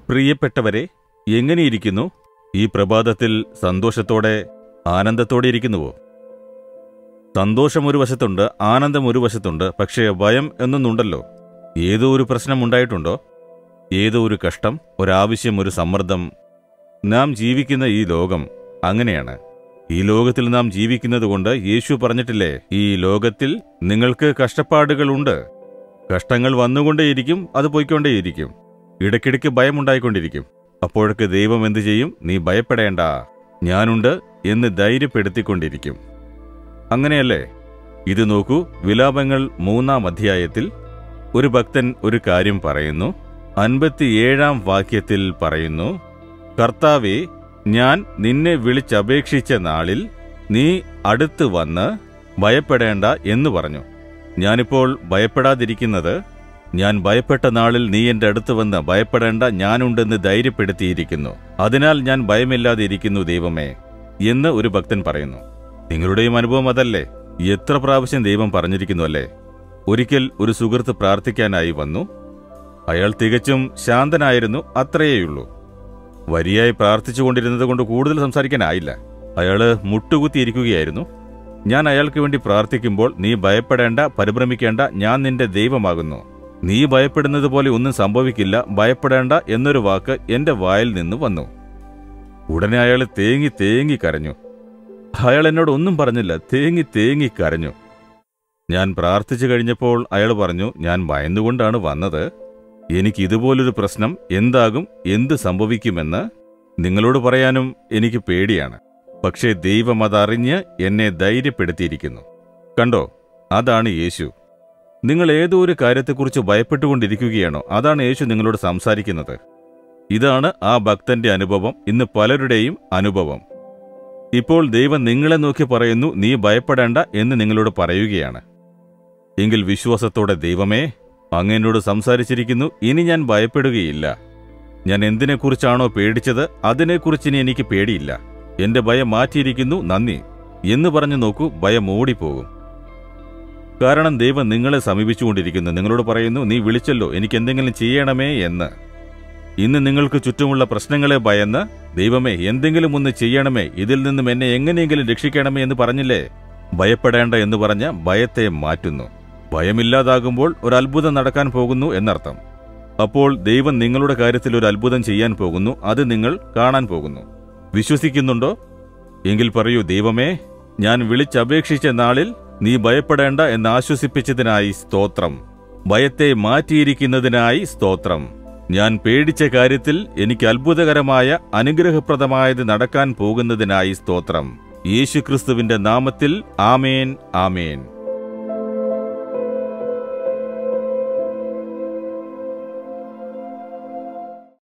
പ്രിയപ്പെട്ടവരെ എങ്ങനെയിരിക്കുന്നു ഈ പ്രഭാതത്തിൽ സന്തോഷത്തോടെ ആനന്ദത്തോടെ ഇരിക്കുന്നുവോ സന്തോഷം ഒരു വശത്തുണ്ട് ആനന്ദം ഒരു വശത്തുണ്ട് പക്ഷേ ഭയം എന്നൊന്നുണ്ടല്ലോ ഏതോ ഒരു പ്രശ്നം ഉണ്ടായിട്ടുണ്ടോ ഏതോ ഒരു കഷ്ടം ഒരാവശ്യം ഒരു സമ്മർദ്ദം നാം ജീവിക്കുന്ന ഈ ലോകം അങ്ങനെയാണ് ഈ ലോകത്തിൽ നാം ജീവിക്കുന്നത് കൊണ്ട് യേശു പറഞ്ഞിട്ടില്ലേ ഈ ലോകത്തിൽ നിങ്ങൾക്ക് കഷ്ടപ്പാടുകളുണ്ട് കഷ്ടങ്ങൾ വന്നുകൊണ്ടേയിരിക്കും അത് പോയിക്കൊണ്ടേയിരിക്കും ഇടയ്ക്കിടയ്ക്ക് ഭയമുണ്ടായിക്കൊണ്ടിരിക്കും അപ്പോഴൊക്കെ ദൈവം എന്തു ചെയ്യും നീ ഭയപ്പെടേണ്ട ഞാനുണ്ട് എന്ന് ധൈര്യപ്പെടുത്തിക്കൊണ്ടിരിക്കും അങ്ങനെയല്ലേ ഇത് നോക്കൂ വിലാപങ്ങൾ മൂന്നാം അധ്യായത്തിൽ ഒരു ഭക്തൻ ഒരു കാര്യം പറയുന്നു അൻപത്തിയേഴാം വാക്യത്തിൽ പറയുന്നു കർത്താവെ ഞാൻ നിന്നെ വിളിച്ചപേക്ഷിച്ച നാളിൽ നീ അടുത്ത് വന്ന് ഭയപ്പെടേണ്ട എന്ന് പറഞ്ഞു ഞാനിപ്പോൾ ഭയപ്പെടാതിരിക്കുന്നത് ഞാൻ ഭയപ്പെട്ട നാളിൽ നീ എന്റെ അടുത്ത് വന്ന് ഭയപ്പെടേണ്ട ഞാനുണ്ടെന്ന് ധൈര്യപ്പെടുത്തിയിരിക്കുന്നു അതിനാൽ ഞാൻ ഭയമില്ലാതെ ഇരിക്കുന്നു ദൈവമേ എന്ന് ഒരു ഭക്തൻ പറയുന്നു നിങ്ങളുടെയും അനുഭവം അതല്ലേ എത്ര പ്രാവശ്യം ദൈവം പറഞ്ഞിരിക്കുന്നു അല്ലേ ഒരിക്കൽ ഒരു സുഹൃത്ത് പ്രാർത്ഥിക്കാനായി വന്നു അയാൾ തികച്ചും ശാന്തനായിരുന്നു അത്രയേയുള്ളൂ വരിയായി പ്രാർത്ഥിച്ചുകൊണ്ടിരുന്നത് കൊണ്ട് കൂടുതൽ സംസാരിക്കാനായില്ല അയാള് മുട്ടുകുത്തിയിരിക്കുകയായിരുന്നു ഞാൻ അയാൾക്ക് വേണ്ടി പ്രാർത്ഥിക്കുമ്പോൾ നീ ഭയപ്പെടേണ്ട പരിഭ്രമിക്കേണ്ട ഞാൻ നിന്റെ ദൈവമാകുന്നു നീ ഭയപ്പെടുന്നത് പോലെ ഒന്നും സംഭവിക്കില്ല ഭയപ്പെടേണ്ട എന്നൊരു വാക്ക് എന്റെ വായിൽ നിന്ന് വന്നു ഉടനെ അയാൾ തേങ്ങി തേങ്ങി കരഞ്ഞു അയാൾ എന്നോട് ഒന്നും പറഞ്ഞില്ല തേങ്ങി തേങ്ങി കരഞ്ഞു ഞാൻ പ്രാർത്ഥിച്ചു കഴിഞ്ഞപ്പോൾ അയാൾ പറഞ്ഞു ഞാൻ ഭയന്നുകൊണ്ടാണ് വന്നത് എനിക്ക് ഇതുപോലൊരു പ്രശ്നം എന്താകും എന്ത് സംഭവിക്കുമെന്ന് നിങ്ങളോട് പറയാനും എനിക്ക് പേടിയാണ് പക്ഷേ ദൈവം അതറിഞ്ഞ് എന്നെ ധൈര്യപ്പെടുത്തിയിരിക്കുന്നു കണ്ടോ അതാണ് യേശു നിങ്ങൾ ഏതോ ഒരു കാര്യത്തെക്കുറിച്ച് ഭയപ്പെട്ടുകൊണ്ടിരിക്കുകയാണോ അതാണ് യേശു നിങ്ങളോട് സംസാരിക്കുന്നത് ഇതാണ് ആ ഭക്തന്റെ അനുഭവം ഇന്ന് പലരുടെയും അനുഭവം ഇപ്പോൾ ദൈവം നിങ്ങളെ നോക്കി പറയുന്നു നീ ഭയപ്പെടേണ്ട എന്ന് നിങ്ങളോട് പറയുകയാണ് എങ്കിൽ വിശ്വാസത്തോടെ ദൈവമേ അങ്ങ് എന്നോട് സംസാരിച്ചിരിക്കുന്നു ഇനി ഞാൻ ഭയപ്പെടുകയില്ല ഞാൻ എന്തിനെക്കുറിച്ചാണോ പേടിച്ചത് അതിനെക്കുറിച്ച് ഇനി എനിക്ക് പേടിയില്ല എന്റെ ഭയം മാറ്റിയിരിക്കുന്നു നന്ദി എന്ന് പറഞ്ഞു നോക്കൂ ഭയം ഓടിപ്പോകും കാരണം ദൈവം നിങ്ങളെ സമീപിച്ചുകൊണ്ടിരിക്കുന്നു നിങ്ങളോട് പറയുന്നു നീ വിളിച്ചല്ലോ എനിക്ക് എന്തെങ്കിലും ചെയ്യണമേ എന്ന് ഇന്ന് നിങ്ങൾക്ക് ചുറ്റുമുള്ള പ്രശ്നങ്ങളെ ഭയന്ന് ദൈവമേ എന്തെങ്കിലും ഒന്ന് ചെയ്യണമേ ഇതിൽ നിന്നും എന്നെ എങ്ങനെയെങ്കിലും രക്ഷിക്കണമേ എന്ന് പറഞ്ഞില്ലേ ഭയപ്പെടേണ്ട എന്ന് പറഞ്ഞ ഭയത്തെ മാറ്റുന്നു ഭയമില്ലാതാകുമ്പോൾ ഒരു അത്ഭുതം നടക്കാൻ പോകുന്നു എന്നർത്ഥം അപ്പോൾ ദൈവം നിങ്ങളുടെ കാര്യത്തിൽ ഒരു അത്ഭുതം ചെയ്യാൻ പോകുന്നു അത് നിങ്ങൾ കാണാൻ പോകുന്നു വിശ്വസിക്കുന്നുണ്ടോ എങ്കിൽ പറയൂ ദൈവമേ ഞാൻ വിളിച്ചപേക്ഷിച്ച നാളിൽ നീ ഭയപ്പെടേണ്ട എന്ന് ആശ്വസിപ്പിച്ചതിനായി സ്തോത്രം ഭയത്തെ മാറ്റിയിരിക്കുന്നതിനായി സ്തോത്രം ഞാൻ പേടിച്ച കാര്യത്തിൽ എനിക്ക് അത്ഭുതകരമായ അനുഗ്രഹപ്രദമായത് നടക്കാൻ പോകുന്നതിനായി സ്തോത്രം യേശുക്രിസ്തുവിന്റെ നാമത്തിൽ ആമേൻ ആമേൻ